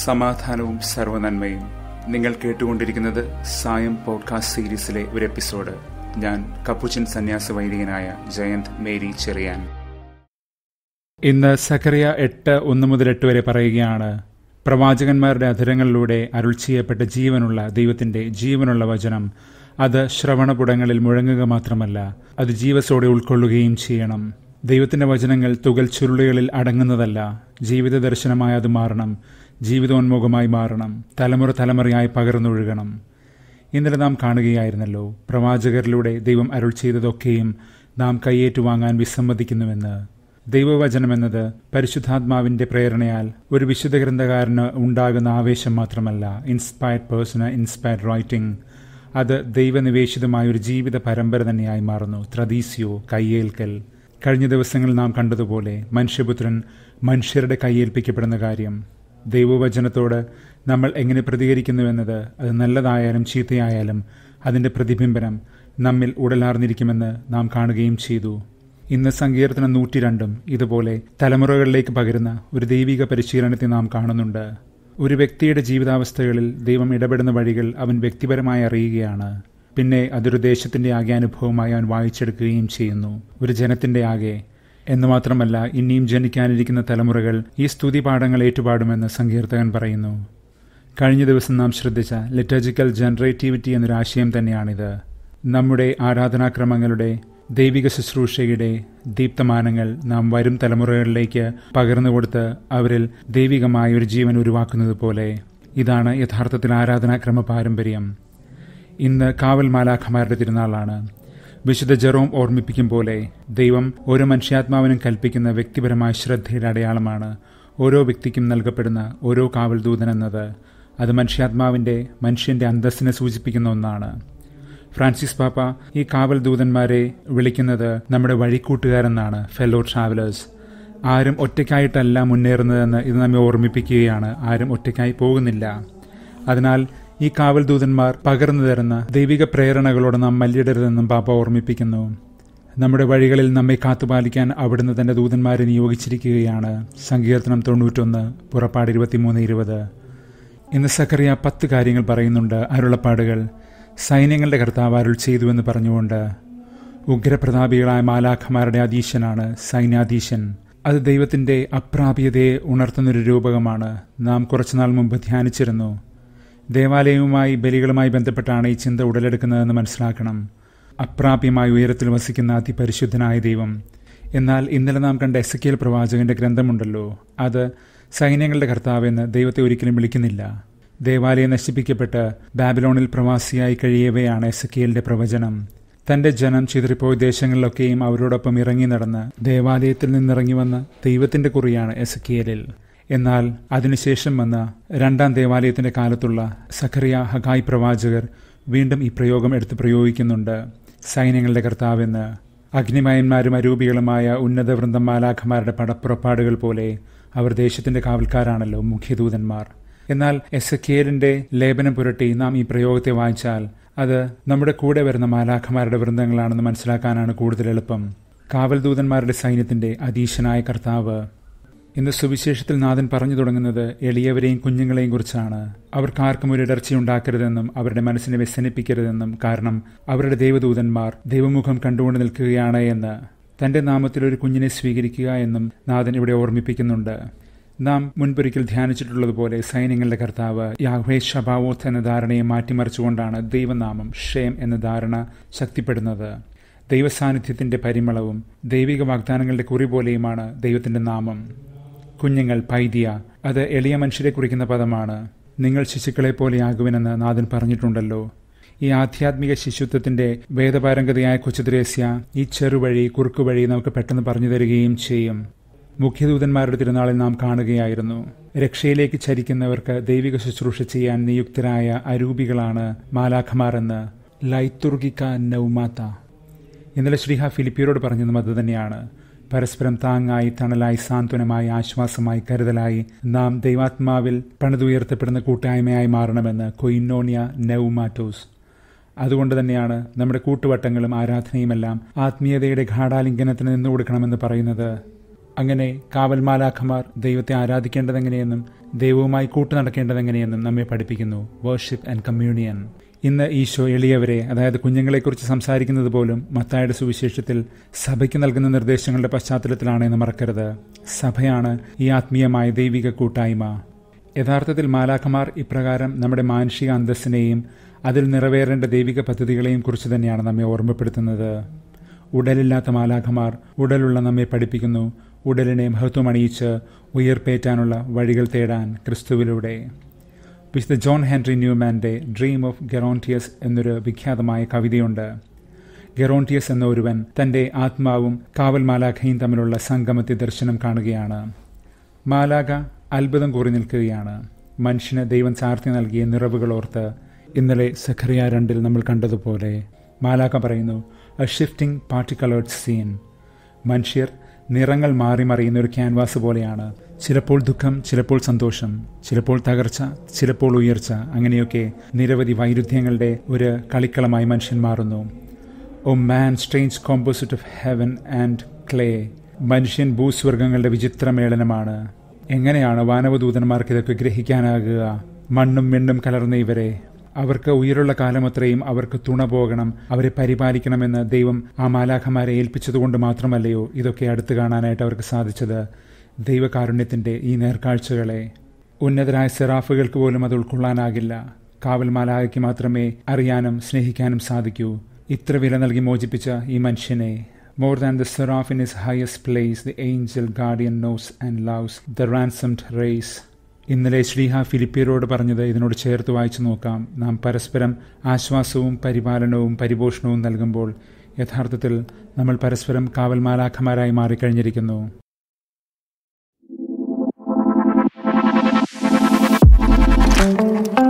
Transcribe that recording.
സമാധാനവും സർവനന്മയും നിങ്ങൾ കേട്ടുകൊണ്ടിരിക്കുന്നത് സായം പോഡ്കാസ്റ്റ് സീരീസിലെ ഒരു എപ്പിസോഡ് ഞാൻ കപ്പുച്ചൻ സന്യാസ വൈദികനായ ജയന്ത് മേരി ചെറിയാൻ ഇന്ന് സക്കറിയ എട്ട് ഒന്ന് മുതൽ എട്ട് വരെ പറയുകയാണ് പ്രവാചകന്മാരുടെ അധരങ്ങളിലൂടെ അരുൾ ചെയ്യപ്പെട്ട ജീവനുള്ള ദൈവത്തിന്റെ ജീവനുള്ള വചനം അത് ശ്രവണപുടങ്ങളിൽ മുഴങ്ങുക മാത്രമല്ല അത് ജീവസോടെ ഉൾക്കൊള്ളുകയും ചെയ്യണം ദൈവത്തിന്റെ വചനങ്ങൾ തുകൽ ചുരുളുകളിൽ അടങ്ങുന്നതല്ല ജീവിത ദർശനമായി അത് മാറണം ജീവിതോന്മുഖമായി മാറണം തലമുറ തലമുറയായി പകർന്നൊഴുകണം ഇന്നലെ നാം കാണുകയായിരുന്നല്ലോ പ്രവാചകരിലൂടെ ദൈവം അരുൾ ചെയ്തതൊക്കെയും നാം കൈയേറ്റുവാങ്ങാൻ വിസമ്മതിക്കുന്നുവെന്ന് ദൈവവചനമെന്നത് പരിശുദ്ധാത്മാവിന്റെ പ്രേരണയാൽ ഒരു വിശുദ്ധ ഗ്രന്ഥകാരന് ഉണ്ടാകുന്ന ആവേശം മാത്രമല്ല ഇൻസ്പയർഡ് പേഴ്സണ് ഇൻസ്പയർഡ് റൈറ്റിംഗ് അത് ദൈവനിവേശിതമായ ഒരു ജീവിത പരമ്പര തന്നെയായി മാറുന്നു ത്രദീസ്യോ കയ്യേൽക്കൽ കഴിഞ്ഞ ദിവസങ്ങളിൽ നാം കണ്ടതുപോലെ മനുഷ്യപുത്രൻ മനുഷ്യരുടെ കൈയേൽപ്പിക്കപ്പെടുന്ന കാര്യം ദൈവവചനത്തോട് നമ്മൾ എങ്ങനെ പ്രതികരിക്കുന്നുവെന്നത് അത് നല്ലതായാലും ചീത്തയായാലും അതിന്റെ പ്രതിബിംബനം നമ്മിൽ ഉടലാർന്നിരിക്കുമെന്ന് നാം കാണുകയും ചെയ്തു ഇന്ന് സങ്കീർത്തനം നൂറ്റിരണ്ടും ഇതുപോലെ തലമുറകളിലേക്ക് പകരുന്ന ഒരു ദൈവിക പരിശീലനത്തെ നാം കാണുന്നുണ്ട് ഒരു വ്യക്തിയുടെ ജീവിതാവസ്ഥകളിൽ ദൈവം ഇടപെടുന്ന വഴികൾ അവൻ വ്യക്തിപരമായി അറിയുകയാണ് പിന്നെ അതൊരു ദേശത്തിന്റെ ആകെ അനുഭവമായി അവൻ വായിച്ചെടുക്കുകയും ചെയ്യുന്നു ഒരു ജനത്തിന്റെ ആകെ എന്ന് മാത്രമല്ല ഇനിയും ജനിക്കാനിരിക്കുന്ന തലമുറകൾ ഈ സ്തുതി പാഠങ്ങൾ ഏറ്റുപാടുമെന്ന് സങ്കീർത്തകൻ പറയുന്നു കഴിഞ്ഞ ദിവസം നാം ശ്രദ്ധിച്ച ലിറ്റർജിക്കൽ ജനറേറ്റിവിറ്റി എന്നൊരു ആശയം തന്നെയാണിത് നമ്മുടെ ആരാധനാക്രമങ്ങളുടെ ദൈവിക ശുശ്രൂഷയുടെ ദീപ്തമാനങ്ങൾ നാം വരും തലമുറകളിലേക്ക് പകർന്നുകൊടുത്ത് അവരിൽ ദൈവികമായ ഒരു ജീവൻ ഉരുവാക്കുന്നത് പോലെ ഇതാണ് യഥാർത്ഥത്തിൽ ആരാധനാക്രമ പാരമ്പര്യം ഇന്ന് കാവൽ മാലാഖമാരുടെ തിരുനാളാണ് വിശുദ്ധ ജെറോം ഓർമ്മിപ്പിക്കും പോലെ ദൈവം ഓരോ മനുഷ്യാത്മാവിനും കൽപ്പിക്കുന്ന വ്യക്തിപരമായ ശ്രദ്ധയുടെ അടയാളമാണ് ഓരോ വ്യക്തിക്കും നൽകപ്പെടുന്ന ഓരോ കാവൽ ദൂതൻ എന്നത് അത് മനുഷ്യാത്മാവിന്റെ മനുഷ്യന്റെ അന്തസ്സിനെ സൂചിപ്പിക്കുന്ന ഒന്നാണ് ഫ്രാൻസിസ് പാപ്പ ഈ കാവൽ ദൂതന്മാരെ വിളിക്കുന്നത് നമ്മുടെ വഴിക്കൂട്ടുകാരെന്നാണ് ഫെല്ലോ ട്രാവലേഴ്സ് ആരും ഒറ്റയ്ക്കായിട്ടല്ല മുന്നേറുന്നതെന്ന് ഇത് നമ്മെ ഓർമ്മിപ്പിക്കുകയാണ് ആരും ഒറ്റയ്ക്കായി പോകുന്നില്ല അതിനാൽ ഈ കാവൽ ദൂതന്മാർ പകർന്നു തരുന്ന ദൈവിക പ്രേരണകളോട് നാം മല്ലിടരുതെന്നും പാപ്പ ഓർമ്മിപ്പിക്കുന്നു നമ്മുടെ വഴികളിൽ നമ്മെ കാത്തുപാലിക്കാൻ അവിടുന്ന് തന്റെ ദൂതന്മാരെ നിയോഗിച്ചിരിക്കുകയാണ് സങ്കീർത്തനം തൊണ്ണൂറ്റൊന്ന് പുറപ്പാട് ഇരുപത്തിമൂന്ന് ഇരുപത് ഇന്ന് സക്കറിയ പത്ത് കാര്യങ്ങൾ പറയുന്നുണ്ട് അരുളപ്പാടുകൾ സൈന്യങ്ങളുടെ കർത്താവ് അരുൾ ചെയ്തുവെന്ന് പറഞ്ഞുകൊണ്ട് ഉഗ്രപ്രതാപികളായ മാലാഖമാരുടെ അധീശനാണ് സൈന്യാധീശൻ അത് ദൈവത്തിന്റെ അപ്രാപ്യതയെ ഉണർത്തുന്നൊരു രൂപകമാണ് നാം കുറച്ചുനാൾ മുമ്പ് ധ്യാനിച്ചിരുന്നു ദേവാലയവുമായി ബലികളുമായി ബന്ധപ്പെട്ടാണ് ഈ ചിന്ത ഉടലെടുക്കുന്നതെന്ന് മനസ്സിലാക്കണം അപ്രാപ്യമായ ഉയരത്തിൽ വസിക്കുന്ന അതിപരിശുദ്ധനായ ദൈവം എന്നാൽ ഇന്നലെ നാം കണ്ട എസക്കിയൽ പ്രവാചകന്റെ ഗ്രന്ഥമുണ്ടല്ലോ അത് സൈന്യങ്ങളുടെ കർത്താവെന്ന് ദൈവത്തെ ഒരിക്കലും വിളിക്കുന്നില്ല ദേവാലയം നശിപ്പിക്കപ്പെട്ട് ബാബിലോണിൽ പ്രവാസിയായി കഴിയവെയാണ് എസക്കിയലിന്റെ പ്രവചനം തന്റെ ജനം ചിതറിപ്പോയ ദേശങ്ങളിലൊക്കെയും അവരോടൊപ്പം ഇറങ്ങി നടന്ന് ദേവാലയത്തിൽ നിന്നിറങ്ങി വന്ന ദൈവത്തിന്റെ കുറിയാണ് എസക്കിയലിൽ എന്നാൽ അതിനുശേഷം വന്ന രണ്ടാം ദേവാലയത്തിന്റെ കാലത്തുള്ള സഖറിയ ഹഗായ് പ്രവാചകർ വീണ്ടും ഈ പ്രയോഗം എടുത്ത് പ്രയോഗിക്കുന്നുണ്ട് സൈന്യങ്ങളുടെ കർത്താവെന്ന് അഗ്നിമയന്മാരും അരൂപികളുമായ ഉന്നത വൃന്ദം മാലാഖമാരുടെ പടപ്പുറപ്പാടുകൾ പോലെ അവർ ദേശത്തിന്റെ കാവൽക്കാരാണല്ലോ മുഖ്യദൂതന്മാർ എന്നാൽ എസ് കെയലിന്റെ ലേപനം പുരട്ടി നാം ഈ പ്രയോഗത്തെ വായിച്ചാൽ അത് നമ്മുടെ കൂടെ വരുന്ന മാലാഖമാരുടെ വൃന്ദങ്ങളാണെന്ന് മനസ്സിലാക്കാനാണ് കൂടുതൽ എളുപ്പം കാവൽദൂതന്മാരുടെ സൈന്യത്തിന്റെ അധീശനായ കർത്താവ് ഇന്ന് സുവിശേഷത്തിൽ നാഥൻ പറഞ്ഞു തുടങ്ങുന്നത് എളിയവരെയും കുഞ്ഞുങ്ങളെയും കുറിച്ചാണ് അവർക്കാർക്കും ഒരു ഇടർച്ചയുണ്ടാക്കരുതെന്നും അവരുടെ മനസ്സിനെ വ്യസനിപ്പിക്കരുതെന്നും കാരണം അവരുടെ ദൈവദൂതന്മാർ ദൈവമുഖം കണ്ടുകൊണ്ട് നിൽക്കുകയാണ് എന്ന് തന്റെ നാമത്തിൽ ഒരു കുഞ്ഞിനെ സ്വീകരിക്കുക എന്നും നാഥൻ ഇവിടെ ഓർമ്മിപ്പിക്കുന്നുണ്ട് നാം മുൻപൊരിക്കൽ ധ്യാനിച്ചിട്ടുള്ളതുപോലെ സൈന്യങ്ങളുടെ കർത്താവ് യാഹ്വേ ഷബാവോത്ത് എന്ന ധാരണയെ മാറ്റിമറിച്ചുകൊണ്ടാണ് ദൈവനാമം ഷേം എന്ന ധാരണ ശക്തിപ്പെടുന്നത് ദൈവസാന്നിധ്യത്തിന്റെ പരിമളവും ദൈവിക വാഗ്ദാനങ്ങളുടെ കുറി പോലെയുമാണ് ദൈവത്തിന്റെ നാമം കുഞ്ഞുങ്ങൾ പൈതിയ അത് എളിയ മനുഷ്യരെ കുറിക്കുന്ന പദമാണ് നിങ്ങൾ ശിശുക്കളെ പോലെയാകുവനെന്ന് നാഥൻ പറഞ്ഞിട്ടുണ്ടല്ലോ ഈ ആധ്യാത്മിക ശിശുത്വത്തിന്റെ വേദപാരംഗതയായ കൊച്ചുദ്രേസ്യ ഈ ചെറുവഴി കുറുക്കുവഴി നമുക്ക് പെട്ടെന്ന് പറഞ്ഞു തരികയും ചെയ്യും മുഖ്യദൂതന്മാരുടെ തിരുനാളിൽ നാം കാണുകയായിരുന്നു രക്ഷയിലേക്ക് ചരിക്കുന്നവർക്ക് ദൈവിക ശുശ്രൂഷ ചെയ്യാൻ നിയുക്തരായ അരൂപികളാണ് മാലാഖമാർ എന്ന് ലൈത്തുർഗിക്ക നൗമാത്ത ഇന്നലെ ശ്രീഹ ഫിലിപ്പിയരോട് പറഞ്ഞതും അത് തന്നെയാണ് പരസ്പരം താങ്ങായി തണലായി സാന്ത്വനമായി ആശ്വാസമായി കരുതലായി നാം ദൈവാത്മാവിൽ പണിതുയർത്തപ്പെടുന്ന കൂട്ടായ്മയായി മാറണമെന്ന് കൊയിന്നോണിയ നൗമാറ്റോസ് അതുകൊണ്ട് തന്നെയാണ് നമ്മുടെ കൂട്ടുവട്ടങ്ങളും ആരാധനയുമെല്ലാം ആത്മീയതയുടെ ഘാടാലിംഗനത്തിന് നിന്നു കൊടുക്കണമെന്ന് പറയുന്നത് അങ്ങനെ കാവൽ മാലാഖമാർ ദൈവത്തെ ആരാധിക്കേണ്ടതെങ്ങനെയെന്നും ദൈവവുമായി കൂട്ടു നടക്കേണ്ടതെങ്ങനെയെന്നും നമ്മെ പഠിപ്പിക്കുന്നു വേർഷിപ്പ് ആൻഡ് കമ്മ്യൂണിയൻ ഇന്ന് ഈശോ എളിയവരെ അതായത് കുഞ്ഞുങ്ങളെക്കുറിച്ച് സംസാരിക്കുന്നത് പോലും മത്തായുടെ സുവിശേഷത്തിൽ സഭയ്ക്ക് നൽകുന്ന നിർദ്ദേശങ്ങളുടെ പശ്ചാത്തലത്തിലാണ് എന്ന് മറക്കരുത് സഭയാണ് ഈ ആത്മീയമായ ദൈവിക കൂട്ടായ്മ യഥാർത്ഥത്തിൽ മാലാഖമാർ ഇപ്രകാരം നമ്മുടെ മാനുഷിക അന്തസ്സിനെയും അതിൽ നിറവേറേണ്ട ദൈവിക പദ്ധതികളെയും കുറിച്ച് തന്നെയാണ് നമ്മെ ഓർമ്മപ്പെടുത്തുന്നത് ഉടലില്ലാത്ത മാലാഖമാർ ഉടലുള്ള നമ്മെ പഠിപ്പിക്കുന്നു ഉടലിനെ മഹത്വമണിയിച്ച് ഉയർപ്പേറ്റാനുള്ള വഴികൾ തേടാൻ ക്രിസ്തുവിലൂടെ വിശുദ്ധ ജോൺ ഹെൻറി ന്യൂമാൻ്റെ ഡ്രീം ഓഫ് ഗെറോണ്ടിയസ് എന്നൊരു വിഖ്യാതമായ കവിതയുണ്ട് ഗെറോണ്ടിയസ് എന്ന ഒരുവൻ തൻ്റെ ആത്മാവും കാവൽ മാലാഖയും തമ്മിലുള്ള സംഗമത്തെ ദർശനം കാണുകയാണ് മാലാഖ അത്ഭുതം കൂറി നിൽക്കുകയാണ് മനുഷ്യന് ദൈവം ചാർത്തി നൽകിയ നിറവുകൾ ഓർത്ത് ഇന്നലെ സഖറിയ രണ്ടിൽ നമ്മൾ കണ്ടതുപോലെ മാലാഖ പറയുന്നു എ ഷിഫ്റ്റിംഗ് പാർട്ടിക്കളേർഡ് സീൻ മനുഷ്യർ നിറങ്ങൾ മാറി മറിയുന്ന ഒരു ക്യാൻവാസ് പോലെയാണ് ചിലപ്പോൾ ദുഃഖം ചിലപ്പോൾ സന്തോഷം ചിലപ്പോൾ തകർച്ച ചിലപ്പോൾ ഉയർച്ച അങ്ങനെയൊക്കെ നിരവധി വൈരുദ്ധ്യങ്ങളുടെ ഒരു കളിക്കളമായി മനുഷ്യൻ മാറുന്നു O man strange composite of heaven and clay മനുഷ്യൻ ഭൂസ്വർഗങ്ങളുടെ വിചിത്രമേളനമാണ് എങ്ങനെയാണ് വാനവദൂതന്മാർക്ക് ഇതൊക്കെ ഗ്രഹിക്കാനാകുക മണ്ണും മെണ്ണും കലർന്ന ഇവരെ അവർക്ക് ഉയരുള്ള കാലമത്രയും അവർക്ക് തുണ പോകണം അവരെ പരിപാലിക്കണമെന്ന് ദൈവം ആ മാലാഖമാരെ ഏൽപ്പിച്ചതുകൊണ്ട് മാത്രമല്ലയോ ഇതൊക്കെ അടുത്ത് കാണാനായിട്ട് അവർക്ക് സാധിച്ചത് ദൈവകാരുണ്യത്തിന്റെ ഈ നേർക്കാഴ്ചകളെ ഉന്നതരായ സെറാഫുകൾക്ക് പോലും അത് ഉൾക്കൊള്ളാനാകില്ല കാവൽ മാലാഖയ്ക്ക് മാത്രമേ അറിയാനും സ്നേഹിക്കാനും സാധിക്കൂ ഇത്ര വില നൽകി മോചിപ്പിച്ച ഈ മനുഷ്യനെ more than the seraph in his highest place the angel guardian knows and loves the ransomed race ഇന്നലെ ശ്രീഹ ഫിലിപ്പിയരോട് പറഞ്ഞത് ഇതിനോട് ചേർത്ത് വായിച്ചു നോക്കാം നാം പരസ്പരം ആശ്വാസവും പരിപാലനവും പരിപോഷണവും നൽകുമ്പോൾ യഥാർത്ഥത്തിൽ നമ്മൾ പരസ്പരം കാവൽ മാലാഖമാരായി മാറിക്കഴിഞ്ഞിരിക്കുന്നു thank you